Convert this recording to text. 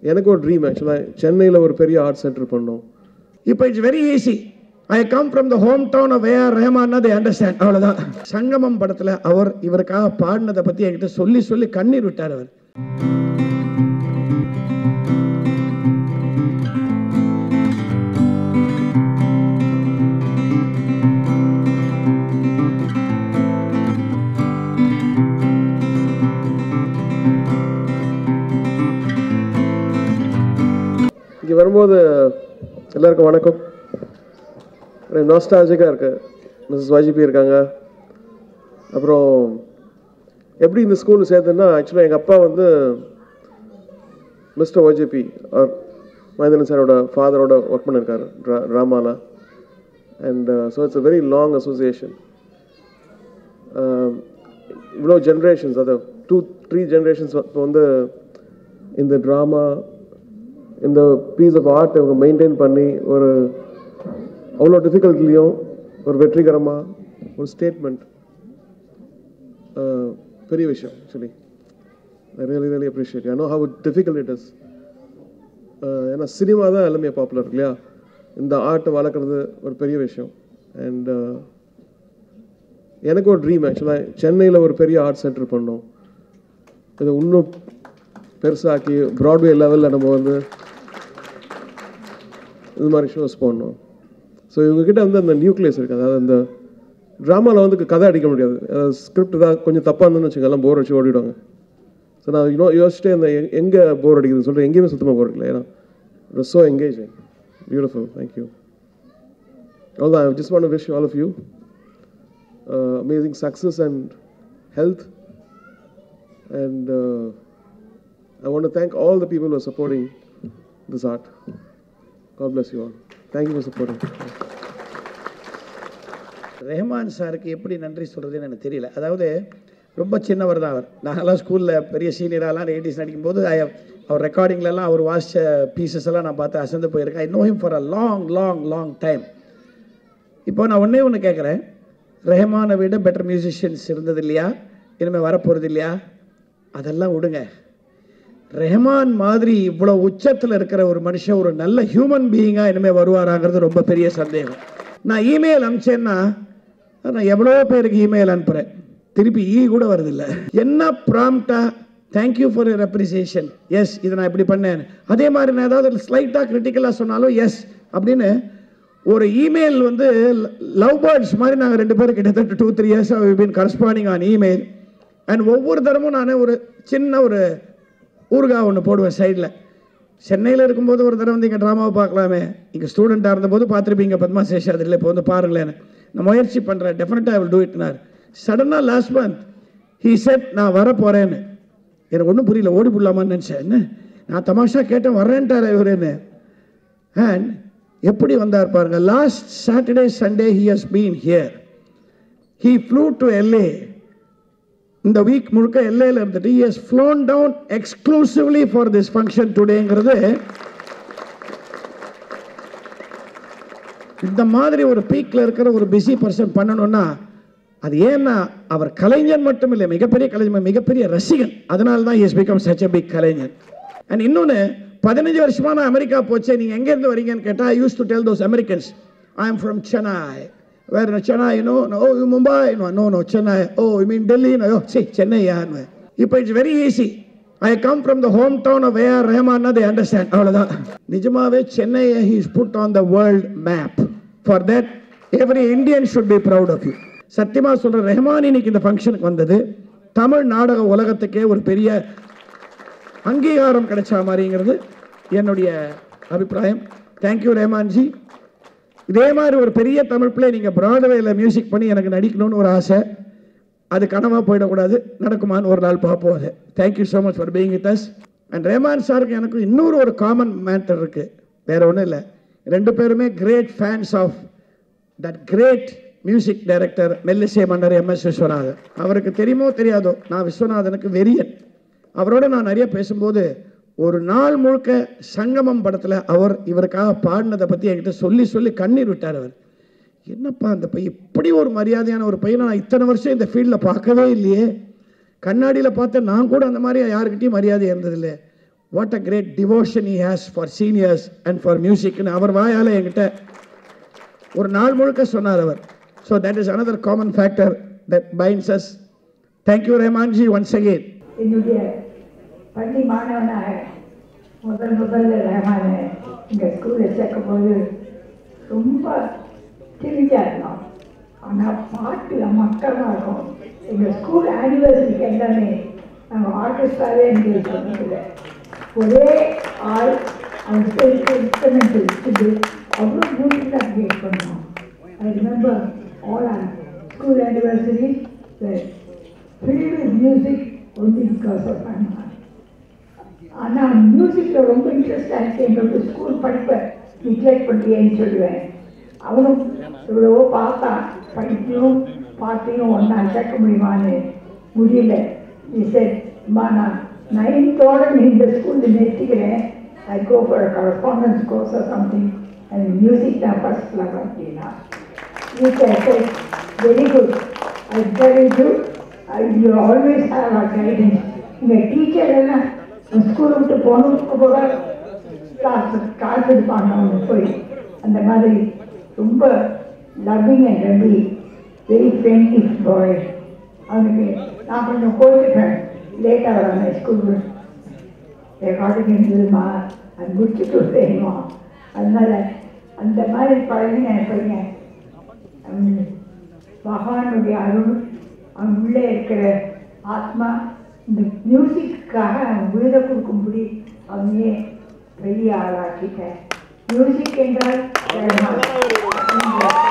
எனக்கு ஒரு ட்ரீம் ஆக்சுவலாக சென்னையில் ஒரு பெரிய ஆர்ட் சென்டர் பண்ணோம் இப்போ it's very easy I come from the home town of AR Rahman they understand அவ்வளோதான் சங்கமம் படத்தில் அவர் இவருக்காக பாடினதை பற்றி என்கிட்ட சொல்லி சொல்லி கண்ணீர் விட்டார் அவர் இங்கே வரும்போது எல்லாருக்கும் வணக்கம் நாஸ்டாலஜிக்காக இருக்கு மிஸ்ஸஸ் வாஜ்பி இருக்காங்க அப்புறம் எப்படி இந்த ஸ்கூல் சேர்த்துன்னா ஆக்சுவலாக எங்கள் அப்பா வந்து மிஸ்டர் ஓஜேபி அவர் மகேந்திரன் சாரோட ஃபாதரோட ஒர்க் பண்ணியிருக்காரு ட்ரா ட்ராமாவில் and so it's a very long association இவ்வளோ ஜென்ரேஷன்ஸ் அது டூ த்ரீ ஜென்ரேஷன்ஸ் இப்போ வந்து இந்த ட்ராமா இந்த பீஸ் ஆஃப் ஆர்ட் இவங்க மெயின்டைன் பண்ணி ஒரு அவ்வளோ டிஃபிகல்ட்லேயும் ஒரு வெற்றிகரமாக ஒரு ஸ்டேட்மெண்ட் பெரிய விஷயம் actually I really really appreciate I know how difficult it is ஏன்னா சினிமா தான் எல்லாமே பாப்புலர் இல்லையா இந்த ஆர்ட்டை வளர்க்குறது ஒரு பெரிய விஷயம் அண்ட் எனக்கு ஒரு ட்ரீம் ஆக்சுவலாக சென்னையில் ஒரு பெரிய ஆர்ட் சென்டர் பண்ணோம் இதை இன்னும் பெருசாக்கி ப்ராட்வே லெவலில் நம்ம வந்து இது மாதிரி ஷோஸ் போடணும் ஸோ இவங்ககிட்ட வந்து அந்த நியூக்ளியஸ் இருக்குது அதாவது அந்த ட்ராமாவில் வந்து கதை அடிக்க முடியாது அதாவது ஸ்கிரிப்ட் தான் கொஞ்சம் தப்பாக இருந்துன்னு வச்சுக்கோங்க எல்லாம் போர் அடிச்சு ஓடிடுவாங்க ஸோ நான் இன்னும் யோசிச்சுட்டே அந்த எங்கே போர் அடிக்குதுன்னு சொல்லிட்டு எங்கேயுமே சுத்தமாக போர் அடிக்கல ஏன்னா it so engaging beautiful thank you அவ்வளோதான் I just want wish all of you amazing success and health and I want to thank all the people who are supporting this art. God bless you all. Thank you for supporting. Rahman சாருக்கு எப்படி நன்றி சொல்கிறதுன்னு எனக்கு தெரியல அதாவது ரொம்ப சின்னவர் தான் அவர் நாங்களாம் ஸ்கூலில் பெரிய சீனியராலாம் எயிட்டிஸ் நடிக்கும்போது I have- அவர் ரெக்கார்டிங்லலாம் அவர் வாசித்த பீசஸ் எல்லாம் நான் பார்த்து அசந்து போயிருக்கேன் I know him for a long long long time இப்போ நான் ஒன்றே ஒன்று கேட்குறேன் ரெஹமானை விட பெட்டர் மியூசிஷியன்ஸ் இருந்தது இல்லையா இனிமேல் வரப்போகிறது இல்லையா அதெல்லாம் விடுங்க ரெஹமான் மாதிரி இவ்வளோ உச்சத்தில் இருக்கிற ஒரு மனுஷன் ஒரு நல்ல ஹியூமன் பீயிங்காக இனிமேல் வருவாராங்கிறது ரொம்ப பெரிய சந்தேகம் நான் இமெயில் அனுப்பிச்சேன்னா நான் எவ்வளோ பேருக்கு இமெயில் அனுப்புகிறேன் திருப்பி ஈ கூட வருதில்ல என்ன ப்ராம்ப்டா thank you for your appreciation yes இதை நான் இப்படி பண்ணேன் அதே மாதிரி நான் ஏதாவது ஸ்லைட்டாக கிரிட்டிக்கலாக சொன்னாலும் எஸ் அப்படின்னு ஒரு இமெயில் வந்து லவ் பேர்ட்ஸ் மாதிரி நாங்கள் ரெண்டு பேரும் கிட்டத்தட்ட two three years been corresponding on email and ஒவ்வொரு தரமும் நான் ஒரு சின்ன ஒரு ஊறுகாய் ஒன்று போடுவேன் சைடில் சென்னையில் இருக்கும்போது ஒரு தடவை வந்து இங்கே ட்ராமாவை பார்க்கலாமே இங்கே ஸ்டூடெண்ட்டாக இருந்தபோது பார்த்துருப்பீங்க பத்மா சேஷாதிரியில் இப்போ வந்து பாருங்களேன் நான் முயற்சி பண்ணுறேன் டெஃபினட்டாக ஐ வில் டூ இட்னார் சடனாக லாஸ்ட் மந்த் ஹீ செட் நான் வர போகிறேன்னு எனக்கு ஒன்றும் புரியல ஓடி போடலாமான்னு நினச்சேன் என்ன நான் தமாஷா கேட்டேன் வர்றேன்ட்டார் இவருன்னு அண்ட் எப்படி வந்தார் பாருங்க last Saturday Sunday he has been here he flew to LA இந்த வீக் முழுக்க எல்லையில் இருந்துட்டு he has flown down exclusively for this function டுடேங்கிறது இந்த மாதிரி ஒரு பீக்கில் இருக்கிற ஒரு பிஸி பர்சன் பண்ணணும்னா அது ஏன்னா அவர் கலைஞன் மட்டும் இல்லை மிகப்பெரிய கலைஞர் மிகப்பெரிய ரசிகன் அதனால தான் is become such a big கலைஞர் அண்ட் இன்னொன்று பதினஞ்சு வருஷமா நான் அமெரிக்கா போச்சே நீங்கள் எங்கேருந்து வரீங்கன்னு கேட்டால் I used to tell those Americans I am from Chennai வேறு Chennai no oh Mumbai no no no Chennai oh I mean Delhi no C Chennai யான்னு இப்போ it's very easy I come from the home town of AR Rahman they understand அவ்வளோதான் நிஜமாவே சென்னையை he's put on the world map for that every Indian should be proud of you சத்தியமாக சொல்கிற ரெஹமான் இன்னைக்கு இந்த ஃபங்க்ஷனுக்கு வந்தது தமிழ் நாடக உலகத்துக்கே ஒரு பெரிய அங்கீகாரம் கிடைச்ச மாதிரிங்கிறது என்னுடைய அபிப்பிராயம் தேங்க்யூ ரஹ்மான்ஜி இதே மாதிரி ஒரு பெரிய தமிழ் பிள்ளை நீங்கள் பிராட்வேல மியூசிக் பண்ணி எனக்கு நடிக்கணும்னு ஒரு ஆசை அது கனவாக போயிடக்கூடாது நடக்குமான்னு ஒரு நாள் பார்ப்போம் அது thank you so much for being with us and Rahman சாருக்கு எனக்கு இன்னொரு ஒரு காமன் மேட்டர் இருக்குது வேற ஒன்றும் இல்லை ரெண்டு பேருமே great fans of that great music director மெல்லிசை மன்னர் எம் எஸ் விஸ்வநாதன் அவருக்கு தெரியுமோ தெரியாதோ நான் விஸ்வநாதனுக்கு வெறியன் அவரோட நான் நிறைய பேசும்போது ஒரு நாள் முழுக்க சங்கமம் படத்தில் அவர் இவருக்காக பாடினதை பற்றி என்கிட்ட சொல்லி சொல்லி கண்ணீர் விட்டார் அவர் என்னப்பா அந்த பையன் இப்படி ஒரு மரியாதையான ஒரு பையனை நான் இத்தனை வருஷம் இந்த ஃபீல்டில் பார்க்கவே இல்லையே கண்ணாடியில் பார்த்தேன் நான் கூட அந்த மாதிரி யாருக்கிட்டையும் மரியாதை இருந்ததில்லை what a great devotion he has for seniors and for மியூசிக்னு அவர் வாயால் என்கிட்ட ஒரு நாள் முழுக்க சொன்னார் அவர் so that is another common factor that binds us thank you Rahmanji once again என்னுடைய பள்ளி மாணவனாக முதல் முதல்ல ரஹ்மான இங்கே ஸ்கூலில் சேர்க்கும்போது ரொம்ப திரும்பியாக இருந்தோம் ஆனால் பாட்டு மக்களமாக இருக்கும் எங்கள் ஸ்கூல் ஆனிவர்சரிக்கு எல்லாமே நாங்கள் ஆர்கெஸ்ட்ராவே என்கேஜ் பண்ணதில்லை ஒரே ஆள் அவங்க சேர்த்து இன்ஸ்ட்ருமெண்ட் வச்சுட்டு அவ்வளோ பியூட்டிஃபுல்லாக என்கேஜ் பண்ணோம் I remember all our school anniversary filled with music only because of Anna. ஆனால் மியூசிக்கில் ரொம்ப இன்ட்ரெஸ்டாக இருக்கு எங்களுக்கு ஸ்கூல் படிப்பை நிக்லெக்ட் பண்ணுறியேன்னு சொல்லுவேன் அவனும் எவ்வளவோ பார்த்தான் படிப்பையும் பாட்டையும் ஒன்றா சேர்க்க முடியுமான்னு முடியல நீ சரி அம்மா நான் நைன்த்தோட நீ இந்த ஸ்கூலில் நிறுத்திக்கிறேன் I go for correspondence course or something and music தான் ஃபஸ்ட் கிளாஸ் அப்படின்னா You can say, very good. I encourage you. I, you always have a guidance. இந்த டீச்சர் எல்லாம் ஸ்கூல் விட்டு போனதுக்கு போக கிளாஸ் கிளாஸ் எடுப்பாங்க அவங்க போய் அந்த மாதிரி ரொம்ப loving and very very friendly boy அவனுக்கு நான் கொஞ்சம் கோச்சிப்பேன் லேட்டாக வராங்க ஸ்கூல் ரெக்கார்டிங் இருந்ததுமா அது முடிச்சுட்டு செய்யணும் அதனால அந்த மாதிரி பழகின பையன் ஹம், பகவானுடைய அருள் அவன் உள்ளே இருக்கிற ஆத்மா இந்த மியூசிக்காக அவன் உயிரை கொடுக்கும்படி அவனையே பெரிய ஆளாக்கிட்டேன் மியூசிக் என்றால் ரஹ்மான். இந்த